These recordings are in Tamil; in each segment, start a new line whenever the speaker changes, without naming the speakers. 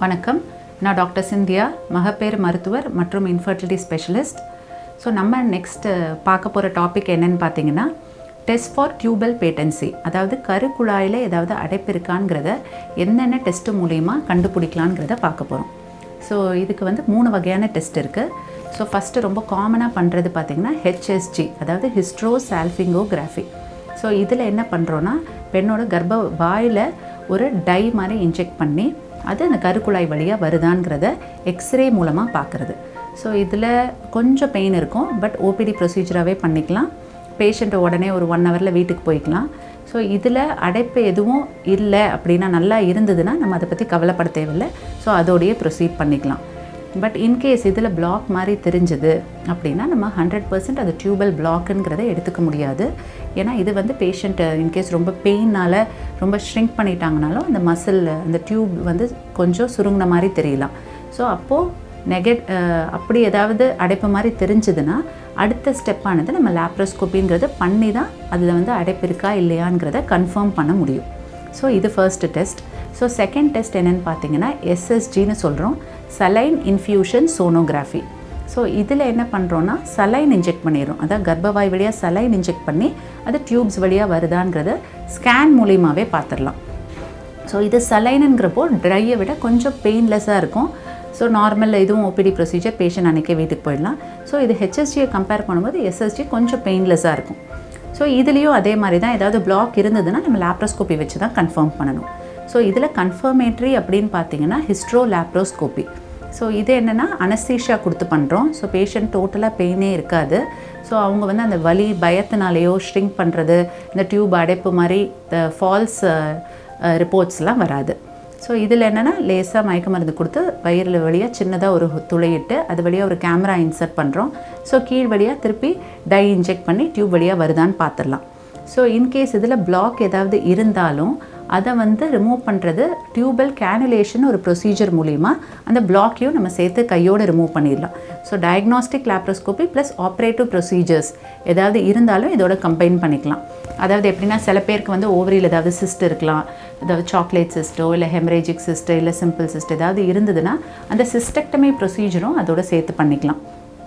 வணக்கம் நான் டாக்டர் சிந்தியா மகப்பேறு மருத்துவர் மற்றும் இன்ஃபர்டிலிட்டி ஸ்பெஷலிஸ்ட் ஸோ நம்ம நெக்ஸ்ட் பார்க்க போகிற டாபிக் என்னன்னு பார்த்தீங்கன்னா டெஸ்ட் ஃபார் டியூபல் பேட்டன்சி அதாவது கருக்குழாயில் ஏதாவது அடைப்பு இருக்காங்கிறத என்னென்ன டெஸ்ட் மூலிமா கண்டுபிடிக்கலாங்கிறத பார்க்க போகிறோம் ஸோ இதுக்கு வந்து மூணு வகையான டெஸ்ட் இருக்குது ஸோ ஃபஸ்ட்டு ரொம்ப காமனாக பண்ணுறது பார்த்திங்கன்னா ஹெச்எஸ்ஜி அதாவது ஹிஸ்ட்ரோ சால்ஃபிங்கோகிராஃபி ஸோ இதில் என்ன பண்ணுறோன்னா பெண்ணோட கர்ப்ப வாயில் ஒரு டை மாதிரி இன்ஜெக்ட் பண்ணி அது அந்த கருக்குழாய் வழியாக வருதாங்கிறத எக்ஸ்ரே மூலமாக பார்க்குறது ஸோ இதில் கொஞ்சம் பெயின் இருக்கும் பட் ஓபிடி ப்ரொசீஜராகவே பண்ணிக்கலாம் பேஷண்ட்டை உடனே ஒரு ஒன் ஹவரில் வீட்டுக்கு போய்க்கலாம் ஸோ இதில் அடைப்பு எதுவும் இல்லை அப்படின்னா நல்லா இருந்ததுன்னா நம்ம அதை பற்றி கவலைப்பட தேவையில்லை ஸோ அதோடையே ப்ரொசீட் பண்ணிக்கலாம் பட் இன்கேஸ் இதில் பிளாக் மாதிரி தெரிஞ்சது அப்படின்னா நம்ம ஹண்ட்ரட் பர்சன்ட் அது டியூபல் பிளாக்குங்கிறத எடுத்துக்க முடியாது ஏன்னா இது வந்து பேஷண்ட் இன்கேஸ் ரொம்ப பெயினால் ரொம்ப ஷ்ரிங்க் பண்ணிட்டாங்கனாலும் அந்த மசில் அந்த டியூப் வந்து கொஞ்சம் சுருங்கின மாதிரி தெரியலாம் ஸோ அப்போது நெகட் அப்படி ஏதாவது அடைப்பு மாதிரி தெரிஞ்சதுன்னா அடுத்த ஸ்டெப்பானது நம்ம லேப்ரோஸ்கோப்பிங்கிறத பண்ணி தான் அதில் வந்து அடைப்பு இருக்கா இல்லையாங்கிறத கன்ஃபார்ம் பண்ண முடியும் ஸோ இது first test so second test என்னென்னு பார்த்தீங்கன்னா எஸ்எஸ்ஜின்னு சொல்கிறோம் சலைன் இன்ஃபியூஷன் சோனோகிராஃபி ஸோ இதில் என்ன பண்ணுறோன்னா சலைன் இன்ஜெக்ட் பண்ணிடுறோம் அதாவது கர்ப்பவாய் வழியாக சலைன் இன்ஜெக்ட் பண்ணி அது டியூப்ஸ் வழியாக வருதாங்கிறத ஸ்கேன் மூலியமாகவே பார்த்துடலாம் ஸோ இது சலைனுங்கிறப்போ ட்ரையை விட கொஞ்சம் பெயின்லெஸ்ஸாக இருக்கும் ஸோ நார்மல் இதுவும் ஓபிடி ப்ரொசீஜர் பேஷண்ட் அன்றைக்கே வீட்டுக்கு போயிடலாம் ஸோ இது ஹெச்எஸ்ஜியை கம்பேர் பண்ணும்போது எஸ்எஸ்ஜி கொஞ்சம் பெயின்லெஸ்ஸாக இருக்கும் ஸோ இதுலேயும் அதே மாதிரி தான் ஏதாவது பிளாக் இருந்ததுன்னா நம்ம லேப்ரோஸ்கோப்பி வச்சு தான் கன்ஃபார்ம் பண்ணணும் ஸோ இதில் கன்ஃபர்மேட்ரி அப்படின்னு பார்த்தீங்கன்னா ஹிஸ்ட்ரோ லேப்ரோஸ்கோப்பி ஸோ இது என்னென்னா அனஸ்தீஷியா கொடுத்து பண்ணுறோம் ஸோ பேஷண்ட் டோட்டலாக பெயினே இருக்காது ஸோ அவங்க வந்து அந்த வலி பயத்தினாலேயோ ஷ்ரிங்க் பண்ணுறது இந்த டியூப் அடைப்பு மாதிரி இந்த ஃபால்ஸ் ரிப்போர்ட்ஸ்லாம் வராது ஸோ இதில் என்னென்னா லேசாக மயக்க மருந்து கொடுத்து வயிறில் வழியாக சின்னதாக ஒரு துளையிட்டு அது வழியாக ஒரு கேமரா இன்சர்ட் பண்ணுறோம் ஸோ கீழ் வழியாக திருப்பி டை இன்ஜெக்ட் பண்ணி டியூப் வழியாக வருதான்னு பார்த்துடலாம் ஸோ இன்கேஸ் இதில் பிளாக் ஏதாவது இருந்தாலும் அதை வந்து ரிமூவ் பண்ணுறது டியூபல் கேனுலேஷன் ஒரு ப்ரொசீஜர் மூலிமா அந்த பிளாக்கையும் நம்ம சேர்த்து கையோடு ரிமூவ் பண்ணிடலாம் so diagnostic laparoscopy plus operative procedures ஏதாவது இருந்தாலும் இதோட கம்பைன் பண்ணிக்கலாம் அதாவது எப்படின்னா சில பேருக்கு வந்து ஓவரியில் ஏதாவது சிஸ்ட் இருக்கலாம் ஏதாவது சாக்லேட் சிஸ்ட்டோ இல்லை ஹெமரேஜிக் சிஸ்ட்டு இல்லை சிம்பிள் சிஸ்ட் ஏதாவது இருந்ததுன்னா அந்த சிஸ்டெக்டமி ப்ரொசீஜரும் அதோட சேர்த்து பண்ணிக்கலாம்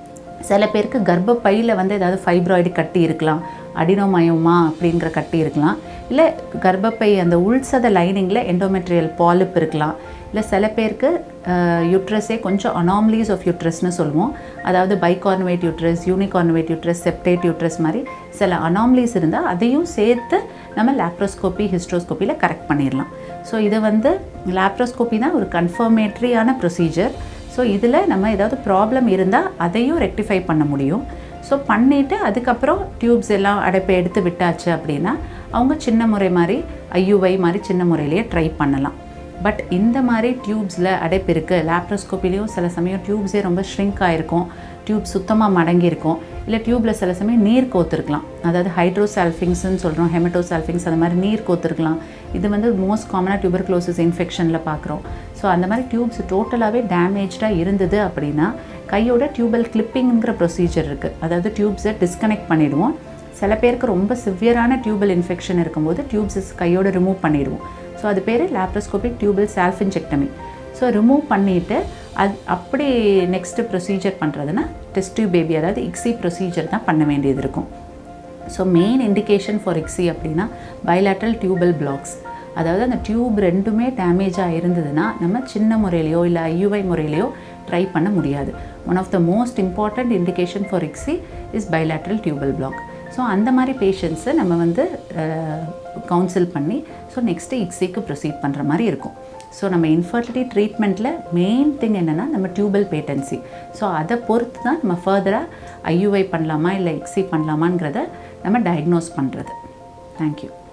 சில பேருக்கு கர்ப்பப்பையில் வந்து ஏதாவது ஃபைப்ராய்டு கட்டி இருக்கலாம் அடினோமயோமா அப்படிங்கிற கட்டி இருக்கலாம் இல்லை கர்ப்பப்பை அந்த உள்சத லைனிங்கில் எண்டோமெட்ரியல் பாலிப் இருக்கலாம் இல்லை சில பேருக்கு யூட்ரஸே கொஞ்சம் அனாமலிஸ் ஆஃப் யூட்ரஸ்னு சொல்லுவோம் அதாவது bicornuate uterus unicornuate uterus septate uterus மாதிரி சில அனாமலிஸ் இருந்தால் அதையும் சேர்த்து நம்ம லேப்ரோஸ்கோப்பி ஹிஸ்ட்ரோஸ்கோப்பியில் கரெக்ட் பண்ணிடலாம் ஸோ இது வந்து லேப்ரோஸ்கோப்பி தான் ஒரு கன்ஃபர்மேட்ரியான ப்ரொசீஜர் ஸோ இதில் நம்ம ஏதாவது ப்ராப்ளம் இருந்தால் அதையும் ரெக்டிஃபை பண்ண முடியும் ஸோ பண்ணிவிட்டு அதுக்கப்புறம் டியூப்ஸ் எல்லாம் அடைப்பை எடுத்து விட்டாச்சு அப்படின்னா அவங்க சின்ன முறை மாதிரி ஐயுவை மாதிரி சின்ன முறையிலேயே ட்ரை பண்ணலாம் பட் இந்த மாதிரி டியூப்ஸில் அடைப்பு இருக்குது லேப்ரோஸ்கோப்பிலையும் சில சமயம் டியூப்ஸே ரொம்ப ஷ்ரிங்க் ஆகிருக்கும் டியூப் சுத்தமாக மடங்கியிருக்கும் இல்லை டியூப்பில் சில சமயம் நீர் கோத்துருக்கலாம் அதாவது ஹைட்ரோசால்ஃபிங்ஸ்னு சொல்கிறோம் ஹெமட்டோசால்ஃபிங்ஸ் அந்த மாதிரி நீர் கோத்துருக்கலாம் இது வந்து மோஸ்ட் காமனாக டியூபர்க்ளோசிஸ் இன்ஃபெக்ஷனில் பார்க்குறோம் ஸோ அந்த மாதிரி டியூப்ஸ் டோட்டலாகவே டேமேஜாக இருந்தது அப்படின்னா கையோட டியூபல் கிளிப்பிங்கிற ப்ரொசீஜர் இருக்குது அதாவது டியூப்ஸை டிஸ்கனெக்ட் பண்ணிவிடுவோம் சில பேருக்கு ரொம்ப சிவியரான டியூபல் இன்ஃபெக்ஷன் இருக்கும்போது டியூப்ஸஸ் கையோட ரிமூவ் பண்ணிவிடுவோம் ஸோ அது பேர் laparoscopic tubal salpingectomy so remove பண்ணிவிட்டு அது அப்படி நெக்ஸ்ட்டு ப்ரொசீஜர் பண்ணுறதுனா டெஸ்ட் டியூப் பேபி அதாவது இக்ஸி ப்ரொசீஜர் தான் பண்ண வேண்டியது இருக்கும் so main indication for ICSI அப்படின்னா பைலாட்ரல் டியூபல் பிளாக்ஸ் அதாவது அந்த டியூப் ரெண்டுமே டேமேஜாக இருந்ததுன்னா நம்ம சின்ன முறையிலையோ இல்லை ஐயுஐ முறையிலையோ ட்ரை பண்ண முடியாது one of the most important indication for ICSI is bilateral tubal block so அந்த மாதிரி பேஷண்ட்ஸை நம்ம வந்து கவுன்சில் பண்ணி ஸோ நெக்ஸ்ட்டு இக்ஸிக்கு ப்ரொசீட் பண்ணுற மாதிரி இருக்கும் ஸோ நம்ம இன்ஃபர்டிலிட்டி ட்ரீட்மெண்ட்டில் மெயின் திங் என்னென்னா நம்ம டியூபல் பேட்டன்சி ஸோ அதை பொறுத்து தான் நம்ம ஃபர்தராக ஐயுஐ பண்ணலாமா இல்லை இக்ஸி பண்ணலாமாங்கிறத நம்ம டயக்னோஸ் பண்ணுறது தேங்க்யூ